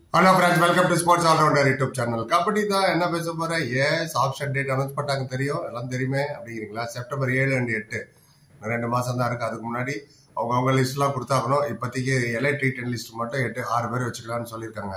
hello friends welcome to sports allrounder YouTube channel kabaddi தான் என்ன பேச போறேன் எஸ் ஆப்ஷன் டேட் அனௌன்ஸ் பண்ணிட்டாங்க தெரியும் எல்லாம் தெரியுமே அப்படிங்கிறீங்களா செப்டம்பர் ஏழு அண்ட் எட்டு இன்னும் ரெண்டு மாசம் தான் இருக்கு அதுக்கு முன்னாடி அவங்க அவங்க லிஸ்ட்லாம் கொடுத்தாகணும் இப்போதைக்கு எல்ஐ டி டென் லிஸ்ட் மட்டும் எட்டு ஆறு பேர் வச்சுக்கலாம்னு சொல்லியிருக்காங்க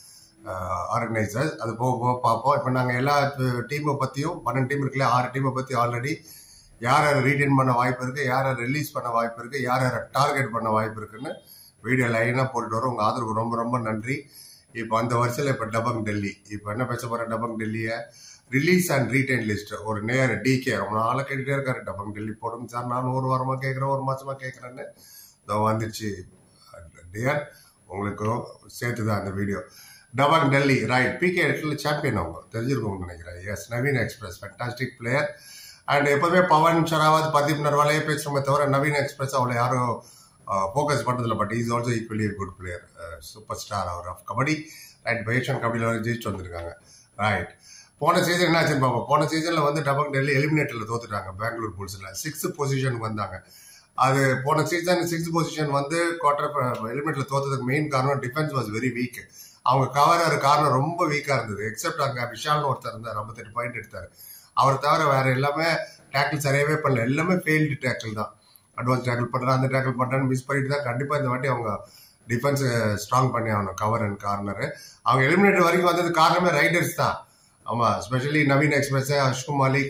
ஆர்கனைசர்ஸ் அது போக போக பார்ப்போம் இப்போ நாங்கள் எல்லா டீமை பற்றியும் பன்னெண்டு டீம் இருக்குல்ல ஆறு டீமை பற்றி ஆல்ரெடி யார் யார் ரீடைன் பண்ண வாய்ப்பு இருக்கு யார் யார் ரிலீஸ் பண்ண வாய்ப்பு இருக்கு யார் யார் டார்கெட் பண்ண வாய்ப்பு இருக்குன்னு வீடியோ லைனாக போட்டுட்டு வரோம் உங்கள் ஆதரவு ரொம்ப ரொம்ப நன்றி இப்போ அந்த வருஷத்தில் இப்போ டபங் டெல்லி இப்போ என்ன பேச போகிறேன் டபங் டெல்லியை ரிலீஸ் அண்ட் ரீடைன் லிஸ்ட் ஒரு நேர் டிகே ரொம்ப நாளாக கேட்டுட்டே இருக்காரு டபங் டெல்லி போடுங்க சார் நான் ஒரு வாரமாக கேட்குறேன் ஒரு மாசமாக கேட்குறேன்னு இதோ வந்துடுச்சு டியர் உங்களுக்கும் சேர்த்து தான் அந்த video Dabang Delhi right PK இடத்துல சாம்பியன் அவங்க தெரிஞ்சிருக்கோங்க நினைக்கிறேன் yes Naveen express fantastic player and எப்போதுமே பவன் ஷராவத் பர்தீப் நர்வாலே பேசுகிறோமே தவிர நவீன் எக்ஸ்பிரஸ் அவளை யாரும் ஃபோக்கஸ் பண்ணுறதில்ல but is also equally good player super star அவர் ஆஃப் கபடி ரைட் பயிற்சன் கபடியில் வரை ஜெயிச்சு வந்திருக்காங்க ரைட் போன சீசன் என்ன ஆச்சுன்னு பார்ப்போம் போன சீசனில் வந்து டபக் டெல்லி எலிமினேட்டரில் தோத்துட்டாங்க பெங்களூர் புல்ஸில் சிக்ஸ்த் பொசிஷனுக்கு வந்தாங்க அது போன சீசன் சிக்ஸ்த் பொசிஷன் வந்து குவார்டர் எலிமினேட்டரில் தோத்ததுக்கு மெயின் காரணம் டிஃபென்ஸ் வாஸ் வெரி வீக் அவங்க கவர் காரணம் ரொம்ப வீக்காக இருந்தது எக்ஸப்ட் அங்கே விஷால்னு ஒருத்தர் இருந்தார் ஐம்பத்தெட்டு பாயிண்ட் எடுத்தார் அவர் தவிர வேற எல்லாமே டேக்கிள் சரியாகவே பண்ணல எல்லாமே ஃபெயில்டு டேக்கிள் தான் அட்வான்ஸ் டேக்கிள் பண்ணுறேன் அந்த டேக்கிள் பண்ணுறேன்னு மிஸ் பண்ணிட்டு தான் கண்டிப்பாக இந்த வாட்டி அவங்க டிஃபென்ஸ் ஸ்ட்ராங் பண்ணி ஆகணும் கவர் அண்ட் கார்னரு அவங்க எலிமினேட்டர் வரைக்கும் வந்தது காரணமே ரைடர்ஸ் தான் ஆமாம் ஸ்பெஷலி நவீன் எக்ஸ்பிரஸ் அஷ்கு மாலிக்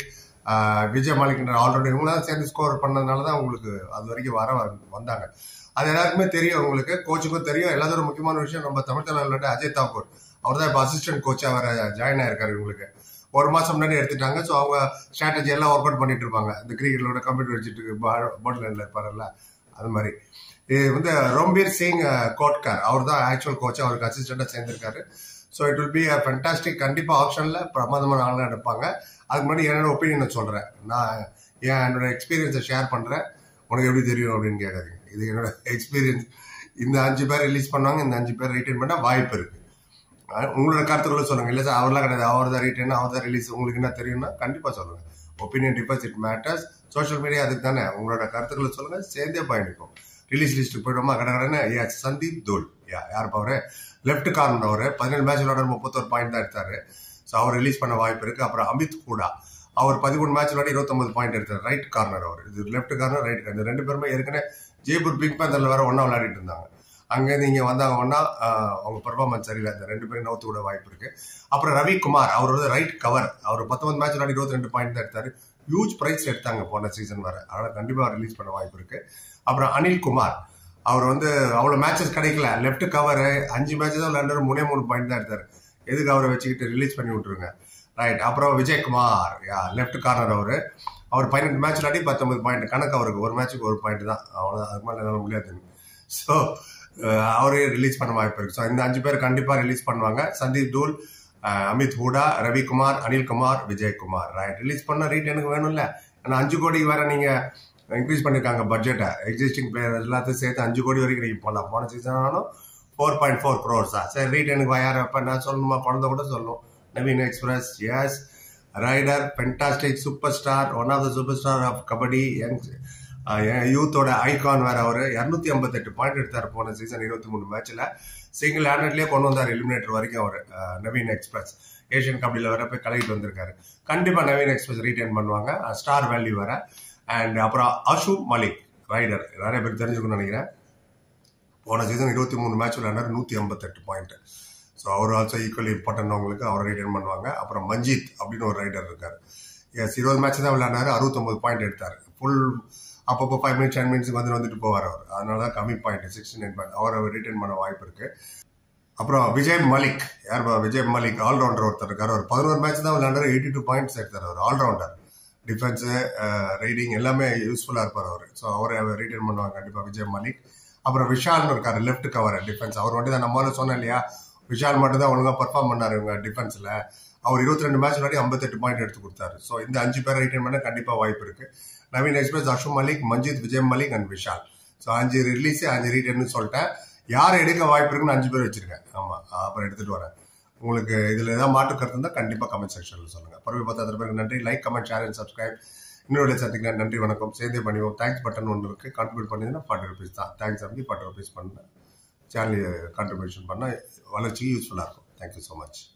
விஜய் மாலிக்ன்ற ஆல்ரெடி இவங்களாம் சேர்ந்து ஸ்கோர் பண்ணதுனால தான் உங்களுக்கு அது வரைக்கும் வர வந்தாங்க அது எல்லாருக்குமே தெரியும் உங்களுக்கு கோச்சுக்கும் தெரியும் எல்லாத்தோட முக்கியமான விஷயம் நம்ம தமிழ் தலைவர் அஜய் தாக்கூர் அவர் தான் இப்போ அசிஸ்டன்ட் கோச்சாக வர ஜாயின் ஆயிருக்காரு இவங்களுக்கு ஒரு மாசம் முன்னாடி எடுத்துட்டாங்க ஸோ அவங்க ஸ்ட்ராட்டஜி எல்லாம் ஒர்க் அவுட் பண்ணிட்டு இருப்பாங்க இந்த கிரிக்கெட்டோட கம்ப்யூட்டர் வச்சுட்டு போர்ட் லைன்ல இருப்பாருல்ல அது மாதிரி இது வந்து ரொம்பீர் சிங் கோட்கர் அவர் தான் ஆக்சுவல் கோச் அவருக்கு அசிஸ்டண்டா சேர்ந்திருக்காரு so it will be a fantastic கண்டிப்பாக ஆப்ஷனில் பிரமாதமான ஆளுநர் எடுப்பாங்க அதுக்கு முன்னாடி என்னோட ஒப்பீனியனை சொல்கிறேன் நான் என் என்னோட எக்ஸ்பீரியன்ஸை ஷேர் பண்ணுறேன் உனக்கு எப்படி தெரியும் அப்படின்னு கேட்காதீங்க இது என்னோட எக்ஸ்பீரியன்ஸ் இந்த அஞ்சு பேர் ரிலீஸ் பண்ணாங்க இந்த அஞ்சு பேர் ரிட்டைன் பண்ண வாய்ப்பு இருக்கு உங்களோட கருத்துக்களை சொல்லுங்க இல்லை சார் அவர்லாம் கிடையாது அவர் தான் ரிட்டைன் அவர் தான் ரிலீஸ் உங்களுக்கு என்ன தெரியும்னா கண்டிப்பாக சொல்லுங்க opinion differs it matters social media அதுக்கு தானே உங்களோட கருத்துக்களை சொல்லுங்க சேர்ந்தே பயணிக்கும் ரிலீஸ் லிஸ்ட்டுக்கு போயிடுமா கடற்கடன்னு எஸ் சந்தீப் தோல் யா யார் அவர் லெஃப்ட் கார்னர் அவர் பதினேழு மேட்ச் விளையாட முப்பத்தொரு பாயிண்ட் தான் எடுத்தாரு ஸோ அவர் ரிலீஸ் பண்ண வாய்ப்பு இருக்கு அப்புறம் அமித் கூடா அவர் பதிமூணு மேட்ச் விளையாடி இருபத்தொன்பது பாயிண்ட் எடுத்தார் ரைட் கார்னர் அவர் இது லெஃப்ட் கார்னர் ரைட் கார்னர் இந்த ரெண்டு பேருமே ஏற்கனவே ஜெய்ப்பூர் பிங்க் பேந்தர்ல வேற ஒன்னா விளையாடிட்டு இருந்தாங்க அங்கேருந்து இங்கே வந்தாங்கன்னா அவங்க பர்ஃபார்மன்ஸ் சரியில்லை இந்த ரெண்டு பேரும் நவுத்து விட வாய்ப்பு இருக்கு அப்புறம் ரவிக்குமார் அவர் வந்து ரைட் கவர் அவர் பத்தொன்பது மேட்ச் விளையாடி இருபத்தி ரெண்டு பாயிண்ட் தான் எடுத்தாரு ஹியூஜ் பிரைஸ் எடுத்தாங்க போன சீசன் வர அதனால கண்டிப்பாக ரிலீஸ் பண்ண வாய்ப்பு இருக்கு அப்புறம் அனில் குமார் அவர் வந்து அவ்வளோ மேட்சஸ் கிடைக்கல லெஃப்ட் கவர் அஞ்சு மேட்ச் தான் விளையாண்டு மூணே மூணு பாயிண்ட் தான் எடுத்தாரு எதுக்கு அவரை வச்சுக்கிட்டு ரிலீஸ் பண்ணி விட்டுருங்க ரைட் அப்புறம் விஜயகுமார் யா லெஃப்ட் கார்னர் அவர் அவர் பதினெட்டு மேட்ச் விளையாடி பத்தொன்பது பாயிண்ட் கணக்கு அவருக்கு ஒரு மேட்ச்சுக்கு ஒரு பாயிண்ட் தான் அவ்வளோ அதுக்கு மேலே என்னால் முடியாது ஸோ அவரே ரிலீஸ் பண்ண வாய்ப்பு இருக்கு ஸோ இந்த அஞ்சு பேர் கண்டிப்பாக ரிலீஸ் பண்ணுவாங்க சந்தீப் தூல் அமித் ஹூடா ரவிக்குமார் அனில்குமார் விஜயகுமார் ரைட் ரிலீஸ் பண்ண ரேட் எனக்கு வேணும்ல ஏன்னா அஞ்சு கோடி வேற நீங்க இன்க்ரீஸ் பண்ணிருக்காங்க பட்ஜெட்டை எக்ஸிஸ்டிங் பிளேயர் எல்லாத்தையும் சேர்த்து அஞ்சு கோடி வரைக்கும் நீங்க போகலாம் போன சீசன் ஆனாலும் ஃபோர் பாயிண்ட் ஃபோர் க்ரோர்ஸா சரி ரேட் எனக்கு யார் அப்ப நான் சொல்லணுமா குழந்தை கூட சொல்லணும் Naveen express yes raider fantastic super star one of the super star of kabaddi young யூத்தோட ஐகான் வேற அவர் இரநூத்தி ஐம்பத்தெட்டு பாயிண்ட் எடுத்தார் போன சீசன் இருபத்தி மூணு மேட்ச்ல சிங்கிள் ஹேண்டட்லயே கொண்டு வந்தார் எலிமினேட்டர் வரைக்கும் அவர் நவீன் எக்ஸ்பிரஸ் ஏஷியன் கபடியில் வர போய் கலக்கிட்டு வந்திருக்காரு கண்டிப்பா நவீன் எக்ஸ்பிரஸ் ரீடைன் பண்ணுவாங்க ஸ்டார் வேல்யூ வர அண்ட் அப்புறம் அஷு மலிக் ரைடர் நிறைய பேர் தெரிஞ்சுக்கணும்னு நினைக்கிறேன் போன சீசன் இருபத்தி மூணு மேட்ச் விளையாண்டார் நூற்றி ஐம்பத்தெட்டு பாயிண்ட் ஸோ அவர் ஆல்சோ ஈக்குவலி இம்பார்ட்டன்ட் அவங்களுக்கு அவரை ரிட்டைன் பண்ணுவாங்க அப்புறம் மஞ்சித் அப்படின்னு ஒரு ரைடர் இருக்கார் எஸ் இருபது மேட்ச் தான் விளையாண்டாரு அறுபத்தொம்பது பாயிண்ட் எடுத்தார் ஃபுல் அப்பப்போ ஃபைவ் மினிட்ஸ் டென் மினிட்ஸ் வந்து வந்துட்டு போவார் அவர் அதனால தான் கம்மி பாயிண்ட் சிக்ஸ்டி நைன் பாயிண்ட் அவரை ரிட்டைன் பண்ண வாய்ப்பு இருக்கு அப்புறம் விஜய் மலிக் யார் விஜய் மலிக் ஆல்ரவுண்டர் ஒருத்தர் இருக்கார் ஒரு பதினோரு மேட்ச் தான் விளையாண்டாரு எயிட்டி டூ பாயிண்ட்ஸ் எடுத்தார் அவர் ஆல்ரவுண்டர் டிஃபென்ஸு ரைடிங் எல்லாமே யூஸ்ஃபுல்லாக இருப்பார் அவர் ஸோ அவரை ரிட்டைன் பண்ணுவாங்க கண்டிப்பாக விஜய் மலிக் அப்புறம் விஷால்னு இருக்காரு லெஃப்ட் கவர் டிஃபென்ஸ் அவர் வந்து தான் நம்மளால சொன்னேன் இல்லையா விஷால் மட்டும் தான் ஒழுங்காக பர்ஃபார்ம் பண்ணார் இவங்க டிஃபென்ஸில் அவர் இருபத்தி ரெண்டு மேட்ச் விளையாடி ஐம்பத்தெட்டு பாயிண்ட் எடுத்து கொடுத்தாரு ஸோ இந்த அஞ்சு பேரை ரிட்டைன் பண்ண கண்டிப்பாக வாய்ப்பு இருக்கு Naveen express Ashu Malik Manjeet Vijay Malik and Vishal so அஞ்சு ரிலீஸ் அஞ்சு ரிட்டர்னு சொல்லிட்டேன் யார் எடுக்க வாய்ப்பு இருக்குன்னு அஞ்சு பேர் வச்சிருக்கேன் ஆமாம் அப்புறம் எடுத்துட்டு வரேன் உங்களுக்கு இதில் ஏதாவது மாற்று கருத்து இருந்தால் கண்டிப்பாக கமெண்ட் செக்ஷனில் சொல்லுங்கள் பரவி பார்த்து பேருக்கு நன்றி like comment share and subscribe இன்னொரு சந்திக்கலாம் நன்றி வணக்கம் சேர்ந்தே பண்ணுவோம் தேங்க்ஸ் பட்டன் ஒன்று இருக்குது கான்ட்ரிபியூட் பண்ணிங்கன்னா ஃபார்ட்டி ருபீஸ் தான் தேங்க்ஸ் அப்படி ஃபார்ட்டி ருபீஸ் பண்ணேன் சேனல் கான்ட்ரிபியூஷன் பண்ணால் வளர்ச்சிக்கு யூஸ்ஃபுல்லாக இருக்கும் தேங்க்யூ ஸோ மச்